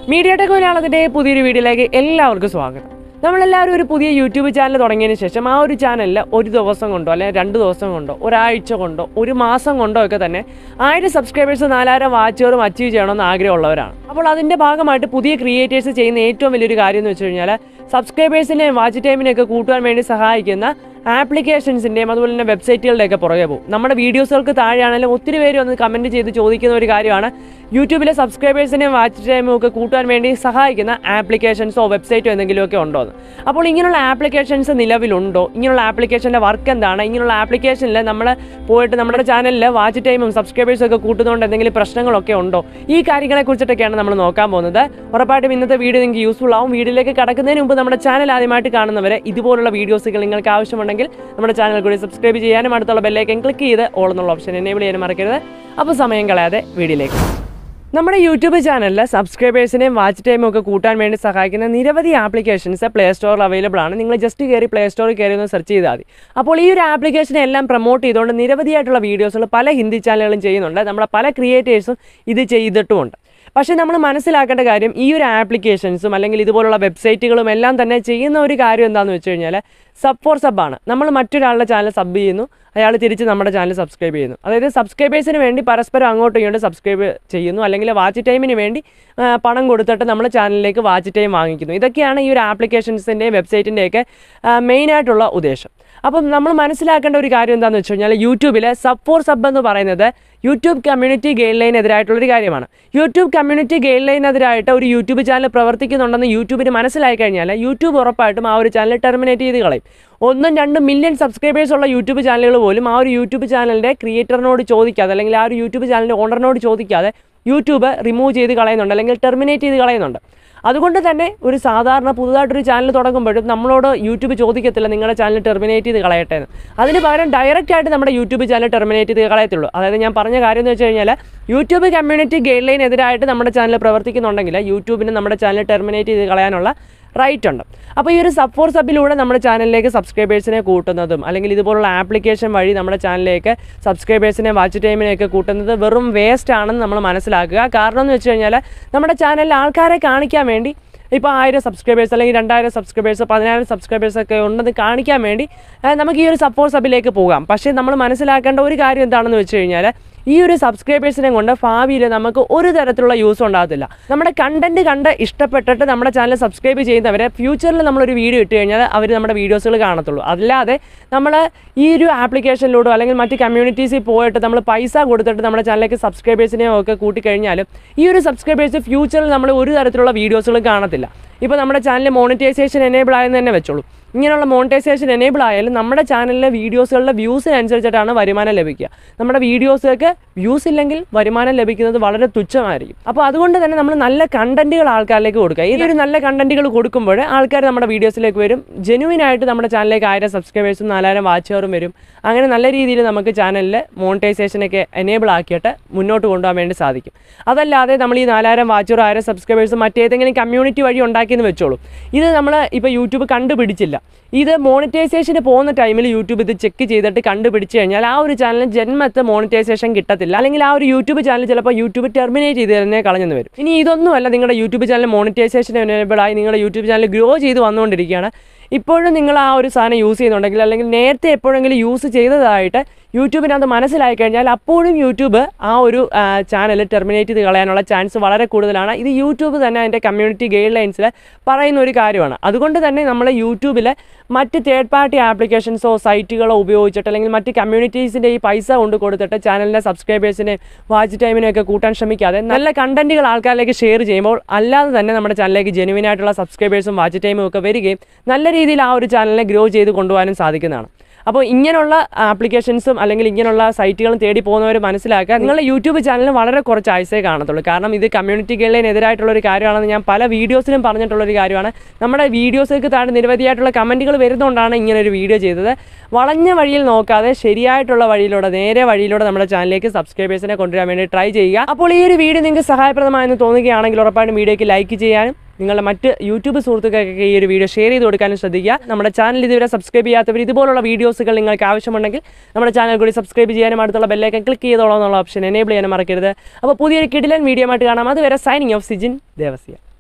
media tech മലയാളത്തിൻ്റെ പുതിയൊരു വീഡിയോയിലേക്ക് എല്ലാവർക്കും സ്വാഗതം നമ്മളെല്ലാവരും ഒരു പുതിയ യൂട്യൂബ് ചാനൽ തുടങ്ങിയതിന് ശേഷം ആ ഒരു ചാനലിൽ ഒരു ദിവസം കൊണ്ടോ അല്ലെങ്കിൽ രണ്ട് ദിവസം കൊണ്ടോ ഒരാഴ്ച കൊണ്ടോ ഒരു മാസം കൊണ്ടോ ഒക്കെ തന്നെ ആയിരം സബ്സ്ക്രൈബേഴ്സ് നാലായിരം വാച്ചുകളും അച്ചീവ് ചെയ്യണമെന്ന് ആഗ്രഹമുള്ളവരാണ് അപ്പോൾ അതിൻ്റെ ഭാഗമായിട്ട് പുതിയ ക്രിയേറ്റേഴ്സ് ചെയ്യുന്ന ഏറ്റവും വലിയൊരു കാര്യം എന്ന് വെച്ച് കഴിഞ്ഞാൽ സബ്സ്ക്രൈബേഴ്സിനെയും വാച്ച് ടൈമിനെയൊക്കെ കൂട്ടുവാൻ വേണ്ടി സഹായിക്കുന്ന ആപ്ലിക്കേഷൻസിൻ്റെയും അതുപോലെ തന്നെ വെബ്സൈറ്റുകളുടെയൊക്കെ പുറകെ പോകും നമ്മുടെ വീഡിയോസുകൾക്ക് താഴെയാണെങ്കിലും ഒത്തിരി പേര് വന്ന് കമൻറ്റ് ചെയ്ത് ചോദിക്കുന്ന ഒരു കാര്യമാണ് യൂട്യൂബിലെ സബ്സ്ക്രൈബേഴ്സിനെയും വാച്ച് ടൈമും ഒക്കെ കൂട്ടാൻ വേണ്ടി സഹായിക്കുന്ന ആപ്ലിക്കേഷൻസോ വെബ്സൈറ്റോ എന്തെങ്കിലുമൊക്കെ ഉണ്ടോ എന്ന് അപ്പോൾ ഇങ്ങനെയുള്ള ആപ്ലിക്കേഷൻസ് നിലവിലുണ്ടോ ഇങ്ങനെയുള്ള ആപ്ലിക്കേഷൻ്റെ വർക്ക് എന്താണ് ഇങ്ങനെയുള്ള ആപ്ലിക്കേഷനിൽ നമ്മൾ പോയിട്ട് നമ്മുടെ ചാനലിൽ വാച്ച് ടൈമും സബ്സ്ക്രൈബേഴ്സും ഒക്കെ കൂട്ടുന്നതുകൊണ്ട് എന്തെങ്കിലും പ്രശ്നങ്ങളൊക്കെ ഉണ്ടോ ഈ കാര്യങ്ങളെ കുറിച്ചിട്ടൊക്കെയാണ് നമ്മൾ നോക്കാൻ പോകുന്നത് ഉറപ്പായിട്ടും ഇന്നത്തെ വീഡിയോ നിങ്ങൾക്ക് യൂസ്ഫുൾ ആവും വീഡിയോയിലേക്ക് കടക്കുന്നതിന് മുമ്പ് നമ്മുടെ ചാനൽ ആദ്യമായിട്ട് കാണുന്നവരെ ഇതുപോലുള്ള വീഡിയോസുകൾ നിങ്ങൾക്ക് ആവശ്യമുണ്ടെങ്കിൽ നമ്മുടെ ചാനൽ കൂടി സബ്സ്ക്രൈബ് ചെയ്യാനും അടുത്തുള്ള ബെല്ലൈക്കൻ ക്ലിക്ക് ചെയ്ത് ഓൾ എന്നുള്ള ഓപ്ഷൻ എനേബിൾ ചെയ്യാനും മറക്കരുത് അപ്പോൾ സമയം കളയാതെ വീഡിയോയിലേക്ക് നമ്മുടെ യൂട്യൂബ് ചാനലിൽ സബ്സ്ക്രൈബേഴ്സിനെയും വാച്ച് ടൈമും ഒക്കെ കൂട്ടാൻ വേണ്ടി സഹായിക്കുന്ന നിരവധി ആപ്ലിക്കേഷൻസ് പ്ലേ സ്റ്റോറിൽ അവൈലബിൾ ആണ് നിങ്ങൾ ജസ്റ്റ് കയറി പ്ലേ സ്റ്റോറിൽ കയറി ഒന്ന് സെർച്ച് ചെയ്താൽ മതി അപ്പോൾ ഈ ഒരു ആപ്ലിക്കേഷനെ എല്ലാം പ്രൊമോട്ട് ചെയ്തുകൊണ്ട് നിരവധിയായിട്ടുള്ള വീഡിയോസുകൾ പല ഹിന്ദി ചാനലുകളും ചെയ്യുന്നുണ്ട് നമ്മുടെ പല ക്രിയേറ്റേഴ്സും ഇത് ചെയ്തിട്ടുമുണ്ട് പക്ഷേ നമ്മൾ മനസ്സിലാക്കേണ്ട കാര്യം ഈ ഒരു ആപ്ലിക്കേഷൻസും അല്ലെങ്കിൽ ഇതുപോലുള്ള വെബ്സൈറ്റുകളും എല്ലാം തന്നെ ചെയ്യുന്ന ഒരു കാര്യം എന്താണെന്ന് വെച്ച് കഴിഞ്ഞാൽ സബ് ഫോർ സബാണ് നമ്മൾ മറ്റൊരാളുടെ ചാനൽ സബ് ചെയ്യുന്നു അയാൾ തിരിച്ച് നമ്മുടെ ചാനൽ സബ്സ്ക്രൈബ് ചെയ്യുന്നു അതായത് സബ്സ്ക്രൈബേഴ്സിന് വേണ്ടി പരസ്പരം അങ്ങോട്ടും ഇങ്ങോട്ടും സബ്സ്ക്രൈബ് ചെയ്യുന്നു അല്ലെങ്കിൽ വാച്ച് ടൈമിന് വേണ്ടി ആ, പണം കൊടുത്തിട്ട് നമ്മുടെ ചാനലിലേക്ക് വാച്ച് ടൈം വാങ്ങിക്കുന്നു ഇതൊക്കെയാണ് ഈ ഒരു ആപ്ലിക്കേഷൻസിൻ്റെയും വെബ്സൈറ്റിൻ്റെയൊക്കെ മെയിനായിട്ടുള്ള ഉദ്ദേശം അപ്പം നമ്മൾ മനസ്സിലാക്കേണ്ട ഒരു കാര്യം എന്താണെന്ന് വെച്ച് കഴിഞ്ഞാൽ യൂട്യൂബിലെ സബ് ഫോർ സബ് എന്ന് പറയുന്നത് യൂട്യൂബ് കമ്മ്യൂണിറ്റി ഗൈഡ് ലൈനെതിരായിട്ടുള്ളൊരു കാര്യമാണ് യൂട്യൂബ് കമ്മ്യൂണിറ്റി ഗൈഡ് ലൈനെതിരായിട്ട് ഒരു യൂട്യൂബ് ചാനൽ പ്രവർത്തിക്കുന്നുണ്ടെന്ന് യൂട്യൂബിന് മനസ്സിലായി കഴിഞ്ഞാൽ യൂട്യൂബ് ഉറപ്പായിട്ടും ആ ഒരു ചാനൽ ടെർമിനേറ്റ് ചെയ്ത് കളയും ഒന്നും രണ്ടും മില്യൺ സബ്സ്ക്രൈബേഴ്സ് ഉള്ള യൂട്യൂബ് ചാനലുകൾ പോലും ആ ഒരു യൂട്യൂബ് ചാനലിൻ്റെ ക്രിയേറ്ററിനോട് ചോദിക്കാതെ അല്ലെങ്കിൽ ആ ഒരു യൂട്യൂബ് ചാനലിൻ്റെ ഓണറിനോട് ചോദിക്കാതെ യൂട്യൂബ് റിമൂവ് ചെയ്ത് കളയുന്നുണ്ട് അല്ലെങ്കിൽ ടെർമിനേറ്റ് ചെയ്ത് കളയുന്നുണ്ട് അതുകൊണ്ട് തന്നെ ഒരു സാധാരണ പുതുതായിട്ടൊരു ചാനൽ തുടങ്ങുമ്പോഴും നമ്മളോട് യൂട്യൂബ് ചോദിക്കത്തില്ല നിങ്ങളുടെ ചാനൽ ടെർമിനേറ്റ് ചെയ്ത് കളയട്ടെ എന്ന് അതിന് പകരം ഡയറക്റ്റ് ആയിട്ട് നമ്മുടെ യൂട്യൂബ് ചാനൽ ടെർമിനേറ്റ് ചെയ്ത് കളയത്തുള്ളൂ അതായത് ഞാൻ പറഞ്ഞ കാര്യം എന്ന് വെച്ച് കഴിഞ്ഞാൽ യൂട്യൂബ് കമ്മ്യൂണിറ്റി ഗൈഡ് ലൈനെതിരായിട്ട് നമ്മുടെ ചാനൽ പ്രവർത്തിക്കുന്നുണ്ടെങ്കിൽ യൂട്യൂബിന് നമ്മുടെ ചാനൽ ടെർമിനേറ്റ് ചെയ്ത് കളയാനുള്ള റൈറ്റ് ഉണ്ട് അപ്പോൾ ഈ ഒരു സബ് ഫോർ സബിലൂടെ നമ്മുടെ ചാനലിലേക്ക് സബ്സ്ക്രൈബേഴ്സിനെ കൂട്ടുന്നതും അല്ലെങ്കിൽ ഇതുപോലുള്ള ആപ്ലിക്കേഷൻ വഴി നമ്മുടെ ചാനലിലേക്ക് സബ്സ്ക്രൈബേഴ്സിനെ വാച്ച് ടൈമിനെയൊക്കെ കൂട്ടുന്നത് വെറും വേസ്റ്റ് ആണെന്ന് നമ്മൾ മനസ്സിലാക്കുക കാരണം എന്ന് വെച്ച് കഴിഞ്ഞാൽ നമ്മുടെ ചാനലിൽ ആൾക്കാരെ കാണിക്കാൻ വേണ്ടി ഇപ്പോൾ ആയിരം സബ്സ്ക്രൈബേഴ്സ് അല്ലെങ്കിൽ രണ്ടായിരം സബ്സ്ക്രൈബേഴ്സ് പതിനായിരം സബ്സ്ക്രൈബേഴ്സ് ഒക്കെ ഉണ്ടെന്ന് കാണിക്കാൻ വേണ്ടി ആ, നമുക്ക് ഈ ഒരു സപ്പോർട്ട് സബിലേക്ക് പോകാം പക്ഷേ നമ്മൾ മനസ്സിലാക്കേണ്ട ഒരു കാര്യം എന്താണെന്ന് വെച്ച് കഴിഞ്ഞാൽ ഈ ഒരു സബ്സ്ക്രൈബേഴ്സിനെ കൊണ്ട് ഭാവിയിൽ നമുക്ക് ഒരു തരത്തിലുള്ള യൂസ് ഉണ്ടാകത്തില്ല നമ്മുടെ കണ്ടന്റ് കണ്ട് ഇഷ്ടപ്പെട്ടിട്ട് നമ്മുടെ ചാനൽ സബ്സ്ക്രൈബ് ചെയ്യുന്നവരെ ഫ്യൂച്ചറിൽ നമ്മളൊരു വീഡിയോ ഇട്ട് കഴിഞ്ഞാൽ അവർ നമ്മുടെ വീഡിയോസുകൾ കാണത്തുള്ളൂ അല്ലാതെ നമ്മൾ ഈ ഒരു ആപ്ലിക്കേഷനിലൂടെ അല്ലെങ്കിൽ മറ്റ് കമ്മ്യൂണിറ്റീസിൽ പോയിട്ട് നമ്മൾ പൈസ കൊടുത്തിട്ട് നമ്മുടെ ചാനലിലേക്ക് സബ്സ്ക്രൈബേഴ്സിനെയും ഒക്കെ കൂട്ടിക്കഴിഞ്ഞാലും ഈ ഒരു സബ്സ്ക്രൈബേഴ്സ് ഫ്യൂച്ചറിൽ നമ്മൾ ഒരു തരത്തിലുള്ള വീഡിയോസുകളും കാണത്തില്ല ഇപ്പോൾ നമ്മുടെ ചാനൽ മോണിറ്റൈസേഷൻ എനേബിൾ ആയെന്ന് തന്നെ വെച്ചോളൂ ഇങ്ങനെയുള്ള മോണിറ്റൈസേഷൻ എനേബിൾ ആയാലും നമ്മുടെ ചാനലിലെ വീഡിയോസുകളുടെ വ്യൂസിനനുസരിച്ചിട്ടാണ് വരുമാനം ലഭിക്കുക നമ്മുടെ വീഡിയോസൊക്കെ വ്യൂസ് ഇല്ലെങ്കിൽ വരുമാനം ലഭിക്കുന്നത് വളരെ തുച്ഛമായിരിക്കും അപ്പോൾ അതുകൊണ്ട് തന്നെ നമ്മൾ നല്ല കണ്ടന്റുകൾ ആൾക്കാരിലേക്ക് കൊടുക്കുക ഈ ഒരു നല്ല കണ്ടന്റുകൾ കൊടുക്കുമ്പോൾ ആൾക്കാർ നമ്മുടെ വീഡിയോസിലേക്ക് വരും ജെനുവിൻ ആയിട്ട് നമ്മുടെ ചാനലിലേക്ക് ആയിരം സബ്സ്ക്രൈബേഴ്സും നാലായിരം വാച്ചവറും വരും അങ്ങനെ നല്ല രീതിയിൽ നമുക്ക് ചാനലിൽ മോണിറ്റൈസേഷനൊക്കെ എനേബിൾ ആക്കിയിട്ട് മുന്നോട്ട് കൊണ്ടുപോകാൻ വേണ്ടി സാധിക്കും അതല്ലാതെ നമ്മൾ ഈ നാലായിരം വാച്ചവർ ആയിരം സബ്സ്ക്രൈബേഴ്സും മറ്റേതെങ്കിലും കമ്മ്യൂണിറ്റി വഴി ഉണ്ടാക്കിയെന്ന് വെച്ചോളൂ ഇത് നമ്മൾ ഇപ്പോൾ യൂട്യൂബ് കണ്ടുപിടിച്ചില്ല ഇത് മോണിറ്റൈസേഷന് പോകുന്ന ടൈമിൽ യൂട്യൂബ് ഇത് ചെക്ക് ചെയ്തിട്ട് കണ്ടുപിടിച്ച് കഴിഞ്ഞാൽ ആ ഒരു ചാനലിന് ജന്മത്ത് മോണിറ്റൈസേഷൻ കിട്ടത്തില്ല അല്ലെങ്കിൽ ആ ഒരു യൂട്യൂബ് ചാനൽ ചിലപ്പോൾ യൂട്യൂബ് ടെർമിനേറ്റ് ചെയ്ത് തന്നെ കളഞ്ഞെന്ന് വരും ഇനി ഇതൊന്നുമല്ല നിങ്ങളുടെ യൂട്യൂബ് ചാനൽ മോണിറ്റൈസേഷൻ എനേബിൾ ആയി നിങ്ങളുടെ യൂട്യൂബ് ചാനൽ ഗ്രോ ചെയ്ത് വന്നുകൊണ്ടിരിക്കുകയാണ് ഇപ്പോഴും നിങ്ങൾ ആ ഒരു സാധനം യൂസ് ചെയ്യുന്നുണ്ടെങ്കിൽ അല്ലെങ്കിൽ നേരത്തെ എപ്പോഴെങ്കിലും യൂസ് ചെയ്തതായിട്ട് യൂട്യൂബിനകത്ത് മനസ്സിലായി കഴിഞ്ഞാൽ അപ്പോഴും യൂട്യൂബ് ആ ഒരു ചാനൽ ടെർമിനേറ്റ് ചെയ്ത് കളയാനുള്ള ചാൻസ് വളരെ കൂടുതലാണ് ഇത് യൂട്യൂബ് തന്നെ അതിൻ്റെ കമ്മ്യൂണിറ്റി ഗൈഡ് ലൈൻസിൽ പറയുന്ന ഒരു കാര്യമാണ് അതുകൊണ്ട് തന്നെ നമ്മൾ യൂട്യൂബിൽ മറ്റ് തേർഡ് പാർട്ടി ആപ്ലിക്കേഷൻസോ സൈറ്റുകളോ ഉപയോഗിച്ചിട്ട് അല്ലെങ്കിൽ മറ്റ് കമ്മ്യൂണിറ്റീസിൻ്റെ ഈ പൈസ കൊണ്ട് കൊടുത്തിട്ട് ചാനലിൻ്റെ സബ്സ്ക്രൈബേഴ്സിനെ വാച്ച് ടൈമിനെയൊക്കെ കൂട്ടാൻ ശ്രമിക്കാതെ നല്ല കണ്ടന്റുകൾ ആൾക്കാരിലേക്ക് ഷെയർ ചെയ്യുമ്പോൾ അല്ലാതെ തന്നെ നമ്മുടെ ചാനലിലേക്ക് ജെനുവിൻ ആയിട്ടുള്ള സബ്സ്ക്രൈബേഴ്സും വാച്ച് ടൈമും ഒക്കെ വരികയും നല്ല രീതിയിൽ ആ ഒരു ചാനലിനെ ഗ്രോ ചെയ്ത് കൊണ്ടുപോകാനും സാധിക്കുന്നതാണ് അപ്പോൾ ഇങ്ങനെയുള്ള ആപ്ലിക്കേഷൻസും അല്ലെങ്കിൽ ഇങ്ങനെയുള്ള സൈറ്റുകളും തേടി പോകുന്നവർ മനസ്സിലാക്കുക നിങ്ങളുടെ യൂട്യൂബ് ചാനലിന് വളരെ കുറച്ച് ആഴ്ചയെ കാണത്തുള്ളൂ കാരണം ഇത് കമ്മ്യൂണിറ്റി ഗൈഡിനെതിരായിട്ടുള്ള ഒരു കാര്യമാണെന്ന് ഞാൻ പല വീഡിയോസിലും പറഞ്ഞിട്ടുള്ള ഒരു കാര്യമാണ് നമ്മുടെ വീഡിയോസിലേക്ക് താഴെ നിരവധിയായിട്ടുള്ള കമൻറ്റുകൾ വരുന്നതുകൊണ്ടാണ് ഇങ്ങനെ ഒരു വീഡിയോ ചെയ്തത് വളഞ്ഞ വഴിയിൽ നോക്കാതെ ശരിയായിട്ടുള്ള വഴിയിലൂടെ നേരെ വഴിയിലൂടെ നമ്മുടെ ചാനലിലേക്ക് സബ്സ്ക്രൈബേഴ്സിനെ കൊണ്ടുവരാൻ വേണ്ടി ട്രൈ ചെയ്യുക അപ്പോൾ ഈ ഒരു വീഡിയോ നിങ്ങൾക്ക് സഹായപ്രദമായെന്ന് തോന്നുകയാണെങ്കിൽ ഉറപ്പായിട്ടും വീഡിയോയ്ക്ക് ലൈക്ക് ചെയ്യാനും നിങ്ങളുടെ മറ്റ് യൂട്യൂബ് സുഹൃത്തുക്കൾക്കൊക്കെ ഈ ഒരു വീഡിയോ ഷെയർ ചെയ്ത് കൊടുക്കാനും ശ്രദ്ധിക്കുക നമ്മുടെ ചാനൽ ഇതുവരെ സബ്സ്ക്രൈബ് ചെയ്യാത്തവർ ഇതുപോലുള്ള വീഡിയോസുകൾ നിങ്ങൾക്ക് ആവശ്യമുണ്ടെങ്കിൽ നമ്മുടെ ചാനൽ കൂടി സബ്സ്ക്രൈബ് ചെയ്യാനും അടുത്തുള്ള ബെല്ലൈക്കൻ ക്ലിക്ക് ചെയ്തോളാം എന്നുള്ള ഓപ്ഷൻ എനേബിൾ ചെയ്യാനും മറക്കരുത് അപ്പോൾ പുതിയൊരു കിടിലൻ വീഡിയോ ആയിട്ട് കാണാം അതുവരെ സൈനിങ് ഓഫ് സിജിൻ ദേവസ്യ